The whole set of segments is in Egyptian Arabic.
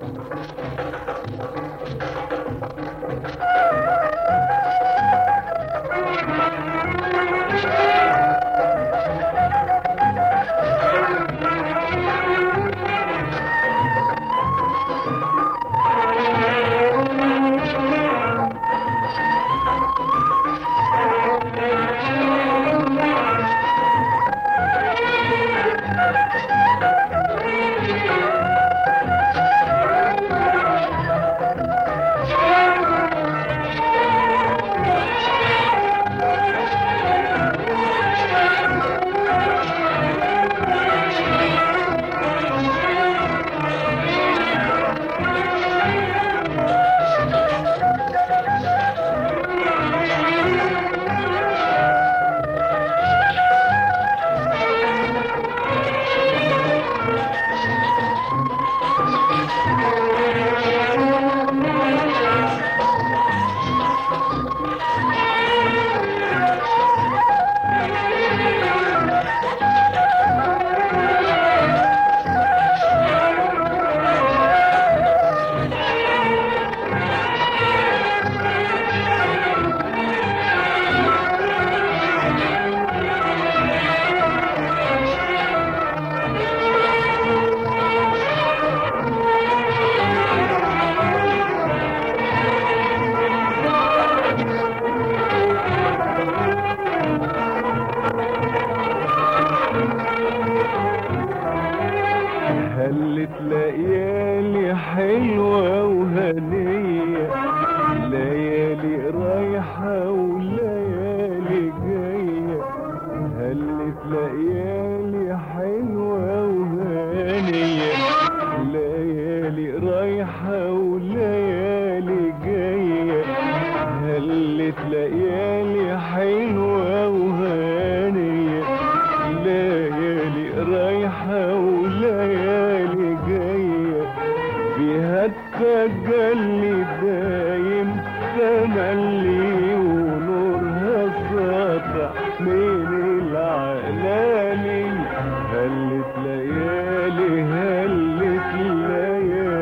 هلت ليالي حلوة وهنية ليالي رايحة وليالي جاية هلت ليالي حلوة وهنية ليالي رايحة وليالي جاية هلت ليالي حلوة وهانية ليالي رايحة وليالي جاية فيها التجلي دايم تملي ونورها ساطع من العلالي هلت ليالي هلت ليالي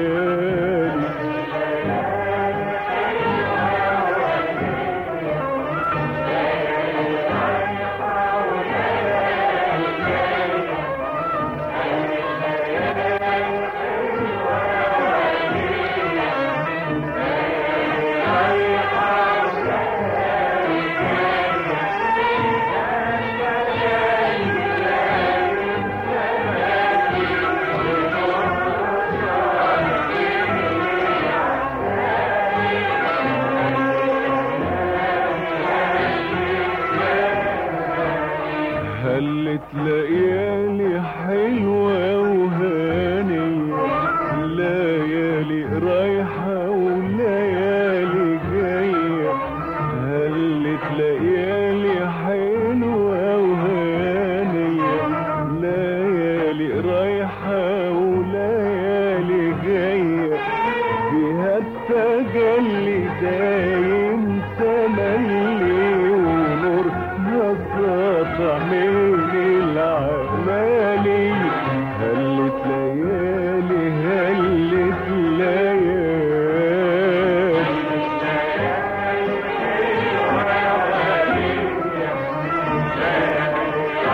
هلت ليالي حلوة وهانية ليالي رايحة وليالي جاية هلت ليالي حلوة وهانية ليالي رايحة وليالي جاية فيها التجلي دايم تملي ونور نصاطع من العمالي هلت ليالي هلت ليالي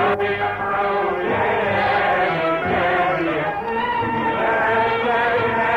Yeah.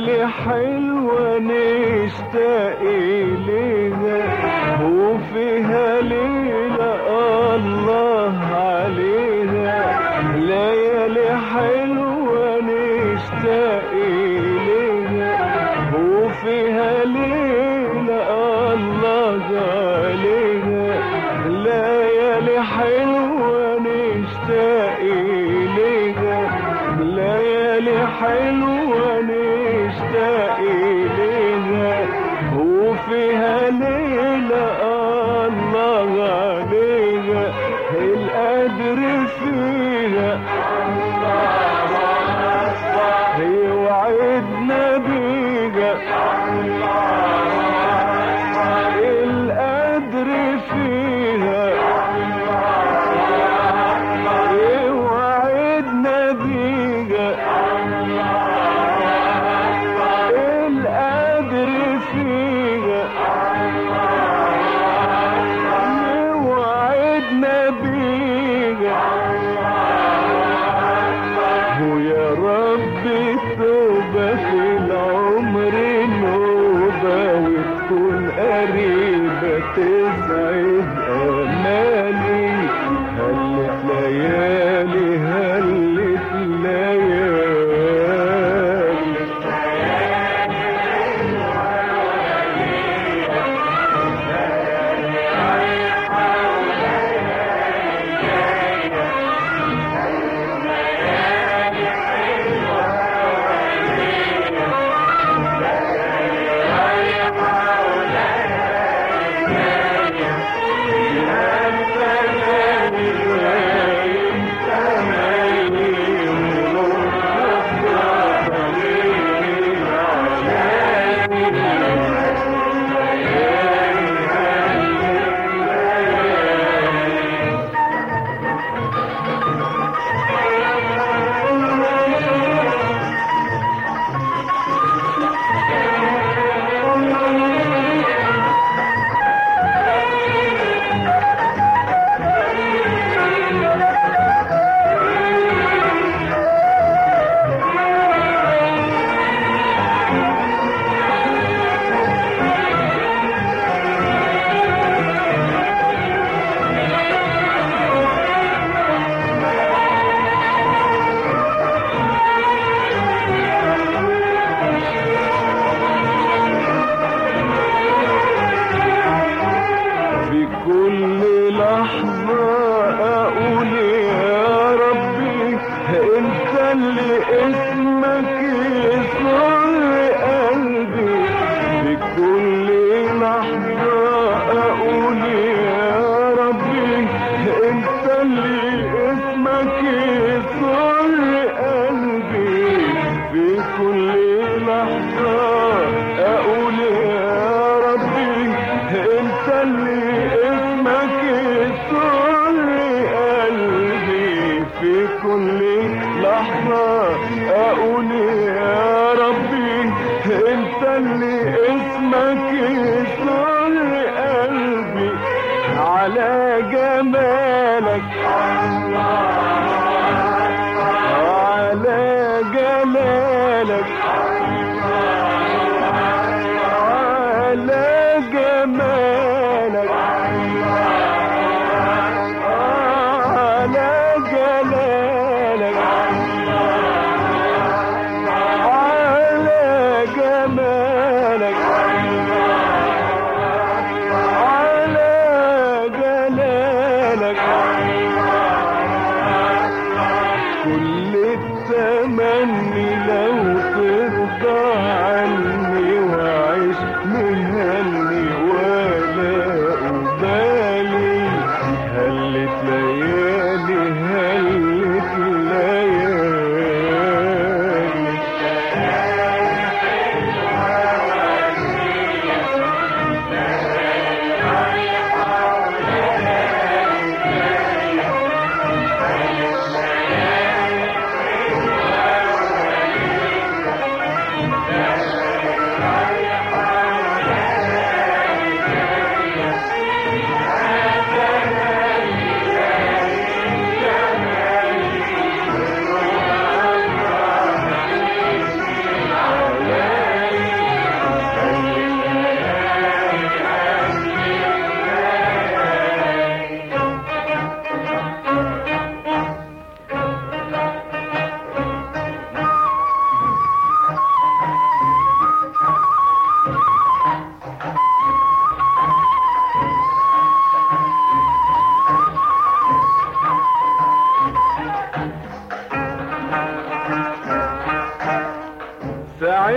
ليالي حلوة نشتاق إليها وفيها ليلة الله عليها ليالي حلوة نشتاق إليها وفيها ليلة الله عليها ليالي حلوة نشتاق إليها ليالي حلوة نشتاق إليها وفيها ليلة الله عليها القدر فيها يوعدنا بيها القدر فيها يوعدنا بيها القدر فيها يوعدنا بيها ويا رب توبة في العمر نوبة وتكون قريبة تسعد أمالي هلت ليالي هلت ليالي في كل لحظة أقول يا ربي أنت اللي اسمك يسر قلبي في كل لحظة أقول يا ربي أنت اللي اسمك يسر قلبي في كل لحظة أقول يا ربي انت اللي اسمك يسر قلبي في كل لحظة اقول يا ربي انت اللي اسمك يسر قلبي على جمالك على جلالك على جمالك على جلالك على جمالك على جلالك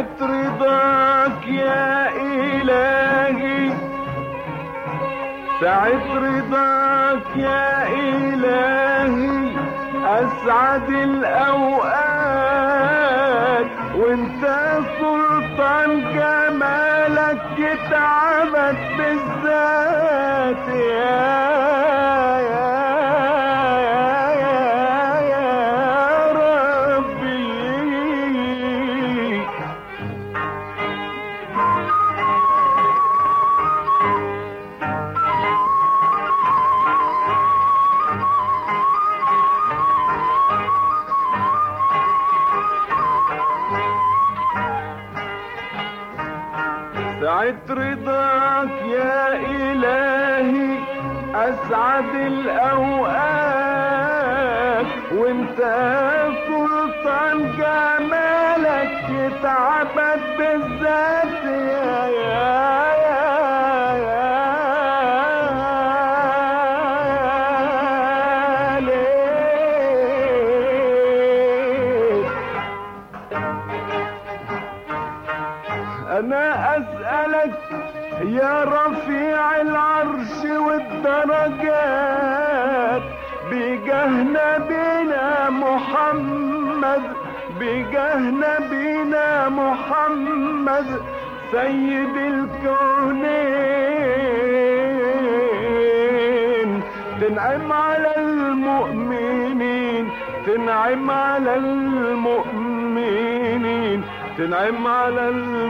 ساعة رضاك يا إلهي ساعة رضاك يا إلهي أسعد الأوقات وانت سلطان جمالك يتعبد بالذات يا يا يا يا ربي ساعة رضاك يا إلهي أسعد الأوقات وانت سلطان جمالك يتعبد بالذات يا يا يا يا ليه انا اسألك يا رفيع العرش والدرجات بجاه نبينا محمد بجاه نبينا محمد سيد الكونين تنعم على المؤمنين تنعم على المؤمنين تنعم على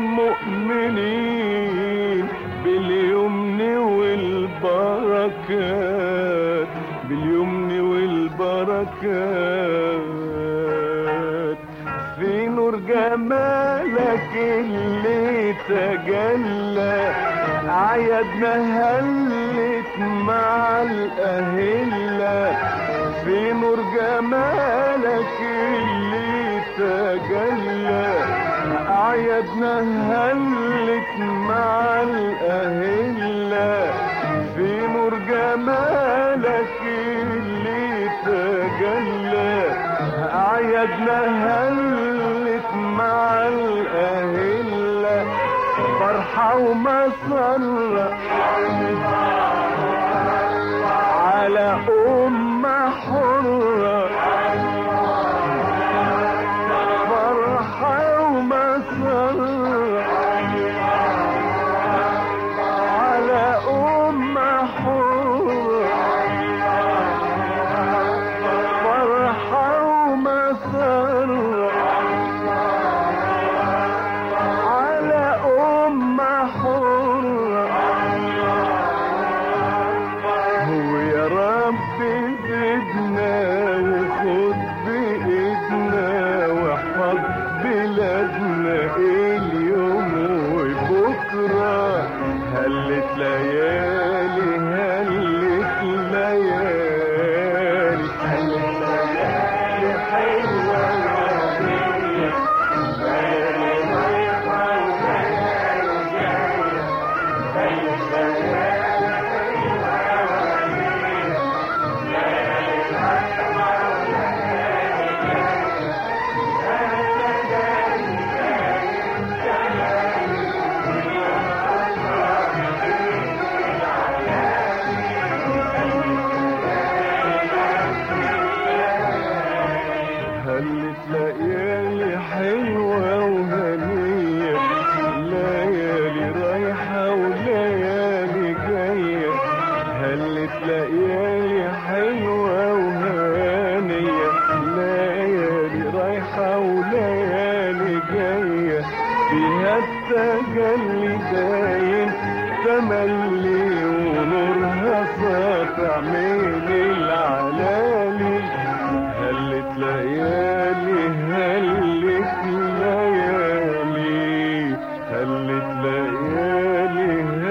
المؤمنين باليمن والبركات باليمن والبركات في نور جمالك اللي تجلى عيدنا هلت مع الأهلة في نور جمالك اللي تجلى عيدنا هلت مع الأهلة في نور جمالك اللي تجلى عيدنا هلت مع الأهلة فرحة ومسرة على أمة حرة فرحة ومسرة على أمة حرة فرحة ومسرة على أمة حرة هو يا رب زدنا وخد بإيدنا واحفظ بلادنا اليوم وبكرة هلت ليالي هلت ليالي هلت ليالي حلوة يا هلت ليالي حلوة وهنية ليالي رايحة وليالي جاية هلت ليالي حلوة وهنية ليالي رايحة وليالي جاية فيها التجلي دايم تملي ونورها ساطع من العلالي هلت ليالي هلت ليالي هلت ليالي